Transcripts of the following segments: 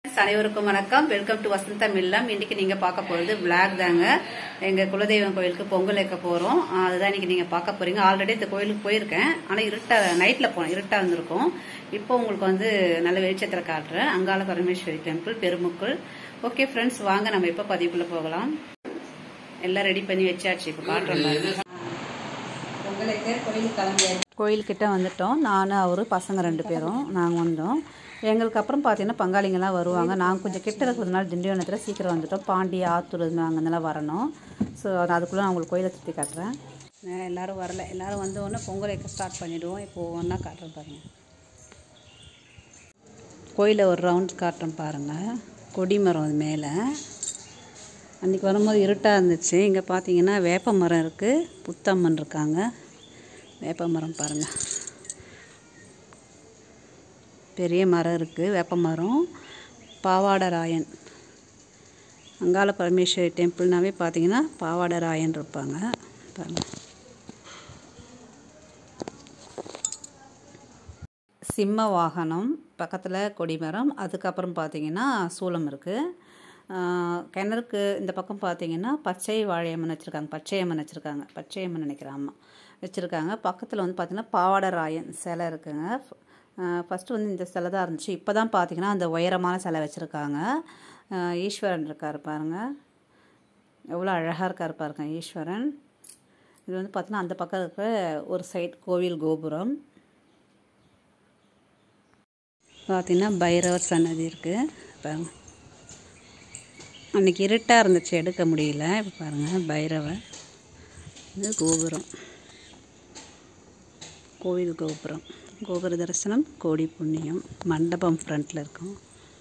Friends, அனைவருக்கும் வணக்கம் welcome to Vasantha மில்லம் இன்னைக்கு நீங்க பார்க்க போறது விளாக் தாங்க எங்க குலதெய்வம் கோயிலுக்கு பொங்கல் வைக்க போறோம் ஆஹ் அதுதான் இன்னைக்கு நீங்க பார்க்க போறீங்க ஆல்ரெடி இந்த கோயிலுக்கு போயிருக்கேன் ஆனா இருட்டா நைட்ல போனோம் இருட்டா இருந்திருக்கும் இப்போ உங்களுக்கு வந்து நல்ல வெளிச்சத்துல காட்டுறேன் அங்காள பரமேஸ்வரி டெம்பிள் பெருமுக்குள் ஓகே ஃப்ரெண்ட்ஸ் வாங்க நம்ம இப்ப பதிவுக்குள்ள போகலாம் எல்லாம் ரெடி பண்ணி வச்சாச்சு இப்போ காட்டுறோம் பாருங்க. பொங்கலுக்கு கோயிலுக்கு கிளம்பியாச்சு கோயில்கிட்ட வந்துட்டோம் நான் அவர் பசங்க ரெண்டு பேரும் நாங்கள் வந்தோம் எங்களுக்கு அப்புறம் பார்த்தீங்கன்னா பங்காளிங்கெல்லாம் வருவாங்க நாங்கள் கொஞ்சம் கிட்ட இருக்கிறதுனால திண்டிவனத்தில் சீக்கிரம் வந்துட்டோம் பாண்டி ஆத்தூர் அங்கெல்லாம் வரணும் ஸோ அதுக்குள்ளே நான் உங்களுக்கு கோயிலை சுற்றி காட்டுறேன் நான் எல்லோரும் வரல எல்லோரும் வந்த உடனே பொங்கல் வைக்க ஸ்டார்ட் பண்ணிவிடுவோம் இப்போ ஒன்றா காட்டுறேன் பாருங்கள் கோயிலை ஒரு ரவுண்ட் காட்டுறேன் பாருங்கள் கொடிமரம் அது மேலே அன்றைக்கி வரும்போது இருட்டாக இருந்துச்சு இங்கே பார்த்தீங்கன்னா வேப்ப மரம் இருக்குது புத்தம்மன் இருக்காங்க வேப்ப மரம் பாருங்கள் பெரிய மரம் இருக்குது வேப்ப மரம் பாவாடராயன் அங்காள பரமேஸ்வரி டெம்பிள்னாவே பார்த்தீங்கன்னா பாவாடராயன் இருப்பாங்க பாருங்கள் சிம்ம வாகனம் பக்கத்தில் கொடிமரம் அதுக்கப்புறம் பார்த்தீங்கன்னா சூளம் இருக்குது கிணறுக்கு இந்த பக்கம் பார்த்தீங்கன்னா பச்சை வாழையம்மன் வச்சுருக்காங்க பச்சையம்மன் வச்சுருக்காங்க பச்சையம்மன் நினைக்கிறேன் அம்மா வச்சுருக்காங்க பக்கத்தில் வந்து பார்த்திங்கன்னா பாவாடராயன் சிலை இருக்குங்க ஃபஸ்ட்டு வந்து இந்த சிலை தான் இருந்துச்சு இப்போ தான் பார்த்தீங்கன்னா அந்த உயரமான சிலை வச்சுருக்காங்க ஈஸ்வரன் இருக்கார் பாருங்க எவ்வளோ அழகாக இருக்கார் பாருங்க ஈஸ்வரன் இது வந்து பார்த்தீங்கன்னா அந்த பக்கம் இருக்கிற ஒரு சைட் கோவில் கோபுரம் பார்த்தீங்கன்னா பைரவர் சன்னதி இருக்குது பாருங்க அன்றைக்கி இருட்டாக இருந்துச்சு எடுக்க முடியல இப்போ பாருங்கள் பைரவர் இது கோபுரம் கோவில் கோபுரம் கோபுர தரிசனம் கோடி புண்ணியம் மண்டபம் ஃப்ரண்ட்டில் இருக்கும்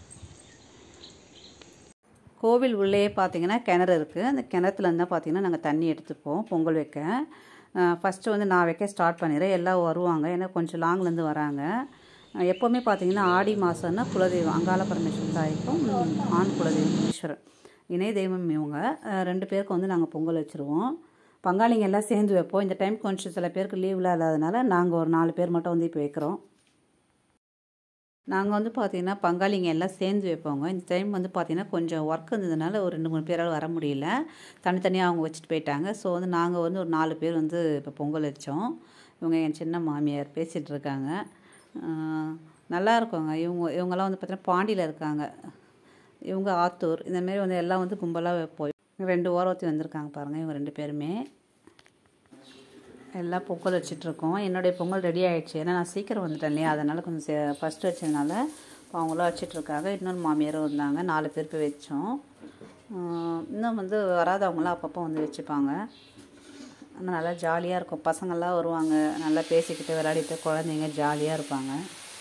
கோவில் உள்ளே பார்த்தீங்கன்னா கிணறு இருக்குது அந்த கிணத்துல இருந்தால் பார்த்தீங்கன்னா நாங்கள் தண்ணி எடுத்துப்போம் பொங்கல் வைக்க ஃபஸ்ட்டு வந்து நான் வைக்க ஸ்டார்ட் பண்ணிடுறேன் எல்லாம் வருவாங்க ஏன்னா கொஞ்சம் லாங்லேருந்து வராங்க எப்போவுமே பார்த்தீங்கன்னா ஆடி மாதம்னா குலதெய்வம் அங்காள பரமேஸ்வரன் தாய்க்கும் ஆண் குலதெய்வம் ஈஸ்வரன் இணை தெய்வம் இவங்க ரெண்டு பேருக்கு வந்து நாங்கள் பொங்கல் வச்சுருவோம் பங்காளிங்க எல்லாம் சேர்ந்து வைப்போம் இந்த டைம் கொஞ்சம் சில பேருக்கு லீவில் இல்லாதனால நாங்கள் ஒரு நாலு பேர் மட்டும் வந்து இப்போ வைக்கிறோம் நாங்கள் வந்து பார்த்திங்கன்னா பங்காளிங்க எல்லாம் சேர்ந்து வைப்போங்க இந்த டைம் வந்து பார்த்திங்கன்னா கொஞ்சம் ஒர்க் இருந்ததுனால ஒரு ரெண்டு மூணு பேரால் வர முடியல தனித்தனியாக அவங்க வச்சுட்டு போயிட்டாங்க ஸோ வந்து நாங்கள் வந்து ஒரு நாலு பேர் வந்து இப்போ பொங்கல் வச்சோம் இவங்க என் சின்ன மாமியார் பேசிகிட்டு இருக்காங்க நல்லா இருக்குங்க இவங்க இவங்கெல்லாம் வந்து பார்த்திங்கன்னா பாண்டியில் இருக்காங்க இவங்க ஆத்தூர் இந்தமாரி வந்து எல்லாம் வந்து கும்பலாக போய் ரெண்டு ஓரத்தி வந்திருக்காங்க பாருங்கள் இவங்க ரெண்டு பேருமே எல்லாம் பொங்கல் வச்சிட்ருக்கோம் என்னுடைய பொங்கல் ரெடி ஆகிடுச்சு ஏன்னா நான் சீக்கிரம் வந்துட்டேன் இல்லையா அதனால் கொஞ்சம் ஃபஸ்ட்டு வச்சதுனால இப்போ அவங்களாம் வச்சிட்ருக்காங்க இன்னொரு மாமியாரும் வந்தாங்க நாலு பேர் போய் வச்சோம் இன்னும் வந்து வராதவங்களாம் அப்பப்போ வந்து வச்சுப்பாங்க ஆனால் நல்லா ஜாலியாக இருக்கும் பசங்கள்லாம் வருவாங்க நல்லா பேசிக்கிட்டு விளையாடிட்டு குழந்தைங்க ஜாலியாக இருப்பாங்க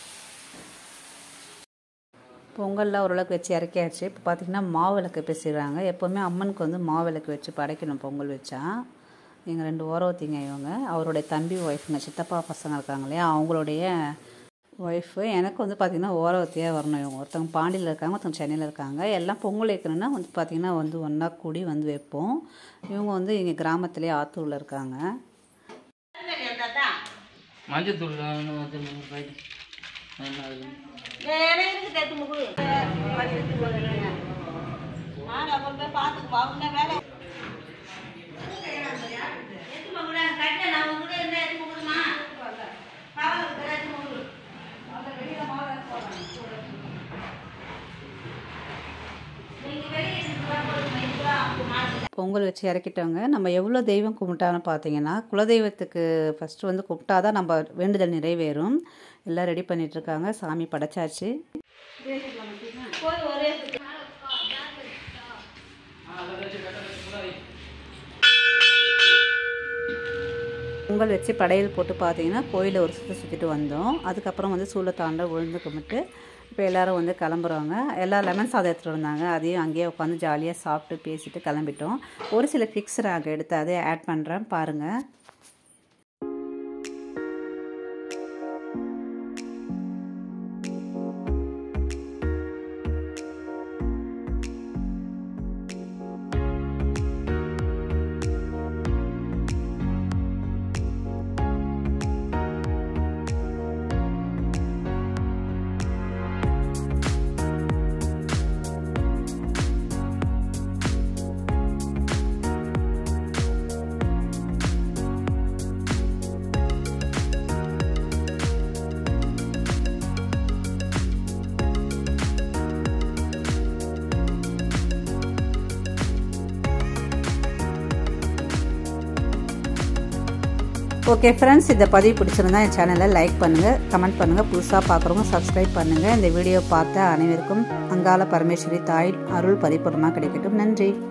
பொங்கல்லாம் ஓரளவுக்கு வச்சு இறக்கியாச்சு இப்போ பார்த்திங்கன்னா மாவிளக்கு பேசிடுறாங்க எப்போவுமே அம்மனுக்கு வந்து மாவிளக்கு வச்சு படைக்கணும் பொங்கல் வச்சா எங்கள் ரெண்டு ஓரவத்திங்க இவங்க அவருடைய தம்பி ஒய்ஃபுங்க சித்தப்பா பசங்க இருக்காங்க இல்லையா அவங்களுடைய ஒய்ஃபு எனக்கு வந்து பார்த்திங்கன்னா ஓரவத்தியாக வரணும் இவங்க ஒருத்தவங்க பாண்டியில் இருக்காங்க ஒருத்தவங்க சென்னையில் இருக்காங்க எல்லாம் பொங்கல் வைக்கணும்னா வந்து பார்த்திங்கன்னா வந்து ஒன்றா கூடி வந்து வைப்போம் இவங்க வந்து எங்கள் கிராமத்துலேயே ஆத்தூரில் இருக்காங்க மஞ்சத்தூள் வந்து போயிட்டு பொங்கல் வச்சு இறக்கிட்டவங்க நம்ம எவ்வளோ தெய்வம் கும்பிட்டான்னு பார்த்தீங்கன்னா குலதெய்வத்துக்கு ஃபஸ்ட்டு வந்து கும்பிட்டா தான் நம்ம வேண்டுதல் நிறைவேறும் எல்லாம் ரெடி பண்ணிகிட்ருக்காங்க சாமி படைச்சாச்சு பொங்கல் வச்சு படையல் போட்டு பார்த்தீங்கன்னா கோயிலை ஒரு சுற்றி சுற்றிட்டு வந்தோம் அதுக்கப்புறம் வந்து சூளத்தாண்ட உழுந்து கும்பிட்டு இப்போ எல்லோரும் வந்து கிளம்புறவங்க எல்லாம் லெமன் சாதம் எடுத்துகிட்டு வந்தாங்க அதையும் அங்கேயே உட்காந்து ஜாலியாக சாப்பிட்டு பேசிட்டு கிளம்பிட்டோம் ஒரு சில பிக்ஸ் நாங்கள் எடுத்து அதே ஆட் பண்ணுறேன் பாருங்கள் ஓகே ஃப்ரெண்ட்ஸ் இந்த பதிவு பிடிச்சிருந்தா என் சேனலை லைக் பண்ணுங்கள் கமெண்ட் பண்ணுங்கள் புதுசாக பார்க்குறவங்க சப்ஸ்கிரைப் பண்ணுங்கள் இந்த வீடியோ பார்த்த அனைவருக்கும் அங்காள பரமேஸ்வரி தாய் அருள் பரிபூர்ணமாக கிடைக்கட்டும் நன்றி